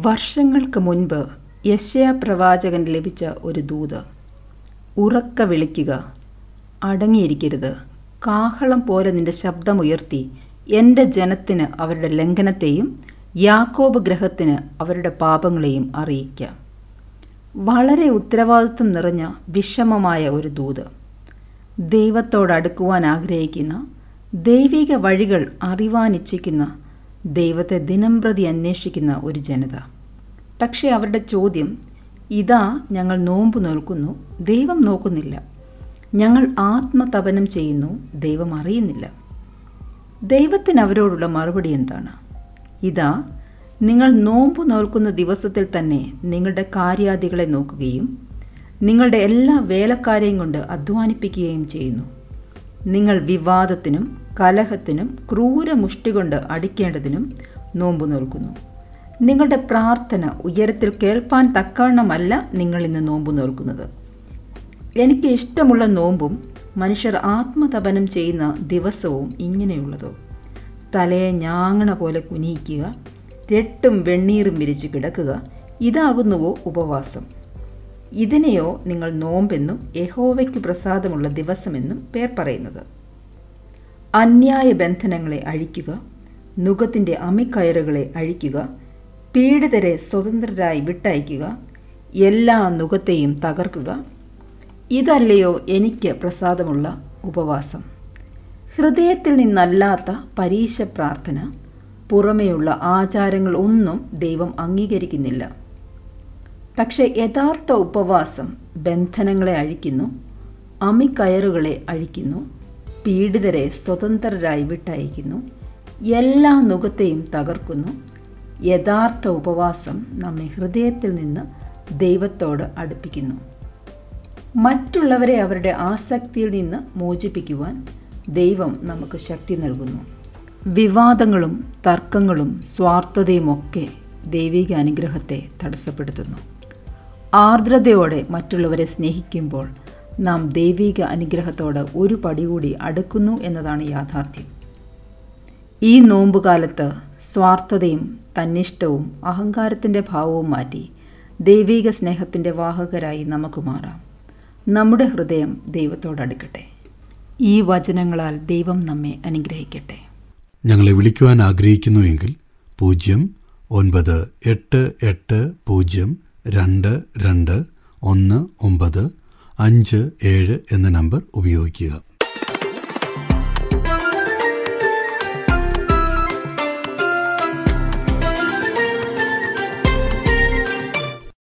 വർഷങ്ങൾക്ക് മുൻപ് യശയ പ്രവാചകൻ ലഭിച്ച ഒരു ദൂത് ഉറക്ക വിളിക്കുക അടങ്ങിയിരിക്കരുത് കാഹളം പോലെ നിന്റെ ശബ്ദമുയർത്തി എൻ്റെ ജനത്തിന് അവരുടെ ലംഘനത്തെയും യാക്കോബ് ഗ്രഹത്തിന് അവരുടെ പാപങ്ങളെയും അറിയിക്കാം വളരെ ഉത്തരവാദിത്വം നിറഞ്ഞ വിഷമമായ ഒരു ദൂത് ദൈവത്തോടടുക്കുവാൻ ആഗ്രഹിക്കുന്ന ദൈവിക വഴികൾ അറിവാനിച്ഛിക്കുന്ന ദൈവത്തെ ദിനംപ്രതി അന്വേഷിക്കുന്ന ഒരു ജനത പക്ഷേ അവരുടെ ചോദ്യം ഇതാ ഞങ്ങൾ നോമ്പ് നോൽക്കുന്നു ദൈവം നോക്കുന്നില്ല ഞങ്ങൾ ആത്മതപനം ചെയ്യുന്നു ദൈവം അറിയുന്നില്ല ദൈവത്തിന് അവരോടുള്ള മറുപടി എന്താണ് ഇതാ നിങ്ങൾ നോമ്പ് നോൽക്കുന്ന ദിവസത്തിൽ തന്നെ നിങ്ങളുടെ കാര്യാദികളെ നോക്കുകയും നിങ്ങളുടെ എല്ലാ വേലക്കാരെയും കൊണ്ട് അധ്വാനിപ്പിക്കുകയും ചെയ്യുന്നു നിങ്ങൾ വിവാദത്തിനും കലഹത്തിനും ക്രൂരമുഷ്ടി കൊണ്ട് അടിക്കേണ്ടതിനും നോമ്പ് നോൽക്കുന്നു നിങ്ങളുടെ പ്രാർത്ഥന ഉയരത്തിൽ കേൾപ്പാൻ തക്കവണ്ണമല്ല നിങ്ങൾ ഇന്ന് നോമ്പ് നോൽക്കുന്നത് എനിക്ക് ഇഷ്ടമുള്ള നോമ്പും മനുഷ്യർ ആത്മതപനം ചെയ്യുന്ന ദിവസവും ഇങ്ങനെയുള്ളതോ തലയെ ഞാങ്ങണ പോലെ കുനിയിക്കുക രട്ടും വെണ്ണീറും വിരിച്ച് കിടക്കുക ഇതാകുന്നുവോ ഉപവാസം ഇതിനെയോ നിങ്ങൾ നോമ്പെന്നും യഹോവയ്ക്ക് പ്രസാദമുള്ള ദിവസമെന്നും പേർ പറയുന്നത് അന്യായ ബന്ധനങ്ങളെ അഴിക്കുക നുഖത്തിൻ്റെ അമിക്കയറുകളെ അഴിക്കുക പീഡിതരെ സ്വതന്ത്രരായി വിട്ടയക്കുക എല്ലാ നുഖത്തെയും തകർക്കുക ഇതല്ലയോ എനിക്ക് പ്രസാദമുള്ള ഉപവാസം ഹൃദയത്തിൽ നിന്നല്ലാത്ത പരീശ പ്രാർത്ഥന പുറമേയുള്ള ആചാരങ്ങൾ ഒന്നും ദൈവം അംഗീകരിക്കുന്നില്ല പക്ഷേ യഥാർത്ഥ ഉപവാസം ബന്ധനങ്ങളെ അഴിക്കുന്നു അമിക്കയറുകളെ അഴിക്കുന്നു പീഡിതരെ സ്വതന്ത്രരായി വിട്ടയക്കുന്നു എല്ലാ നുഖത്തെയും തകർക്കുന്നു യഥാർത്ഥ ഉപവാസം നമ്മെ ഹൃദയത്തിൽ നിന്ന് ദൈവത്തോട് അടുപ്പിക്കുന്നു മറ്റുള്ളവരെ അവരുടെ ആസക്തിയിൽ നിന്ന് മോചിപ്പിക്കുവാൻ ദൈവം നമുക്ക് ശക്തി നൽകുന്നു വിവാദങ്ങളും തർക്കങ്ങളും സ്വാർത്ഥതയുമൊക്കെ ദൈവിക അനുഗ്രഹത്തെ തടസ്സപ്പെടുത്തുന്നു ആർദ്രതയോടെ മറ്റുള്ളവരെ സ്നേഹിക്കുമ്പോൾ നാം ദൈവിക അനുഗ്രഹത്തോട് ഒരു പടി കൂടി അടുക്കുന്നു എന്നതാണ് യാഥാർത്ഥ്യം ഈ നോമ്പുകാലത്ത് സ്വാർത്ഥതയും തന്നിഷ്ടവും അഹങ്കാരത്തിൻ്റെ ഭാവവും മാറ്റി ദൈവിക സ്നേഹത്തിൻ്റെ വാഹകരായി നമുക്ക് മാറാം നമ്മുടെ ഹൃദയം ദൈവത്തോടടുക്കട്ടെ ഈ വചനങ്ങളാൽ ദൈവം നമ്മെ അനുഗ്രഹിക്കട്ടെ ഞങ്ങളെ വിളിക്കുവാൻ ആഗ്രഹിക്കുന്നുവെങ്കിൽ പൂജ്യം ഒൻപത് എട്ട് എട്ട് പൂജ്യം രണ്ട് രണ്ട് ഒന്ന് ഒമ്പത് അഞ്ച് ഏഴ് എന്ന നമ്പർ ഉപയോഗിക്കുക